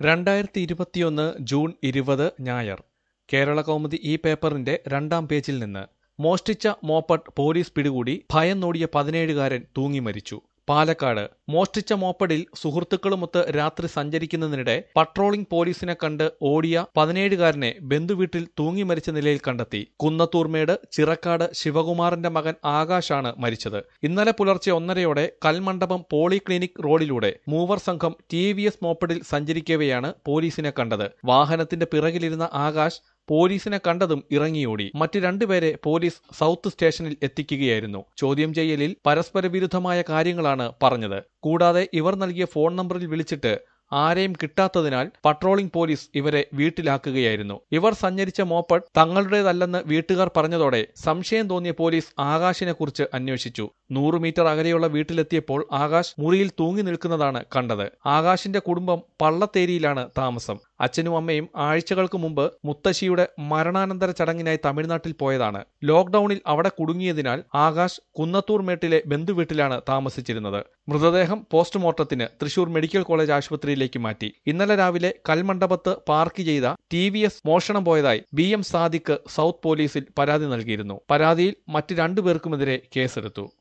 രണ്ടായിരത്തി ഇരുപത്തിയൊന്ന് ജൂൺ ഇരുപത് ഞായർ കേരള കൗമുദി ഈ പേപ്പറിന്റെ രണ്ടാം പേജിൽ നിന്ന് മോഷ്ടിച്ച മോപ്പഡ് പോലീസ് പിടികൂടി ഭയന്നോടിയ പതിനേഴുകാരൻ തൂങ്ങി മരിച്ചു പാലക്കാട് മോഷ്ടിച്ച മോപ്പഡിൽ സുഹൃത്തുക്കളുമൊത്ത് രാത്രി സഞ്ചരിക്കുന്നതിനിടെ പട്രോളിംഗ് പോലീസിനെ കണ്ട് ഓടിയ പതിനേഴുകാരനെ ബന്ധുവീട്ടിൽ തൂങ്ങി മരിച്ച നിലയിൽ കണ്ടെത്തി കുന്നത്തൂർമേട് ചിറക്കാട് ശിവകുമാറിന്റെ മകൻ ആകാശാണ് മരിച്ചത് ഇന്നലെ പുലർച്ചെ ഒന്നരയോടെ കൽമണ്ഡപം പോളിക്ലിനിക് റോഡിലൂടെ മൂവർ സംഘം ടി വി എസ് മോപ്പഡിൽ സഞ്ചരിക്കവെയാണ് പോലീസിനെ കണ്ടത് വാഹനത്തിന്റെ പിറകിലിരുന്ന ആകാശ് പോലീസിനെ കണ്ടതും ഇറങ്ങിയോടി മറ്റ് രണ്ടുപേരെ പോലീസ് സൗത്ത് സ്റ്റേഷനിൽ എത്തിക്കുകയായിരുന്നു ചോദ്യം ചെയ്യലിൽ പരസ്പര വിരുദ്ധമായ കാര്യങ്ങളാണ് പറഞ്ഞത് കൂടാതെ ഇവർ നൽകിയ ഫോൺ നമ്പറിൽ വിളിച്ചിട്ട് ആരെയും കിട്ടാത്തതിനാൽ പട്രോളിംഗ് പോലീസ് ഇവരെ വീട്ടിലാക്കുകയായിരുന്നു ഇവർ സഞ്ചരിച്ച മോപ്പഡ് തങ്ങളുടേതല്ലെന്ന് വീട്ടുകാർ പറഞ്ഞതോടെ സംശയം തോന്നിയ പോലീസ് ആകാശിനെ കുറിച്ച് അന്വേഷിച്ചു നൂറ് മീറ്റർ അകലെയുള്ള വീട്ടിലെത്തിയപ്പോൾ ആകാശ് മുറിയിൽ തൂങ്ങി നിൽക്കുന്നതാണ് കണ്ടത് ആകാശിന്റെ കുടുംബം പള്ളത്തേരിയിലാണ് താമസം അച്ഛനും അമ്മയും ആഴ്ചകൾക്ക് മുമ്പ് മുത്തശ്ശിയുടെ മരണാനന്തര ചടങ്ങിനായി തമിഴ്നാട്ടിൽ പോയതാണ് ലോക്ഡൌണിൽ അവിടെ കുടുങ്ങിയതിനാൽ ആകാശ് കുന്നത്തൂർ മേട്ടിലെ ബന്ധുവീട്ടിലാണ് താമസിച്ചിരുന്നത് മൃതദേഹം പോസ്റ്റ്മോർട്ടത്തിന് തൃശൂർ മെഡിക്കൽ കോളേജ് ആശുപത്രിയിലേക്ക് മാറ്റി ഇന്നലെ രാവിലെ കൽമണ്ഡപത്ത് പാർക്ക് ചെയ്ത ടി വി എസ് മോഷണം പോയതായി ബി എം സാദിഖ് സൗത്ത് പോലീസിൽ പരാതി നൽകിയിരുന്നു പരാതിയിൽ മറ്റ് രണ്ടുപേർക്കുമെതിരെ കേസെടുത്തു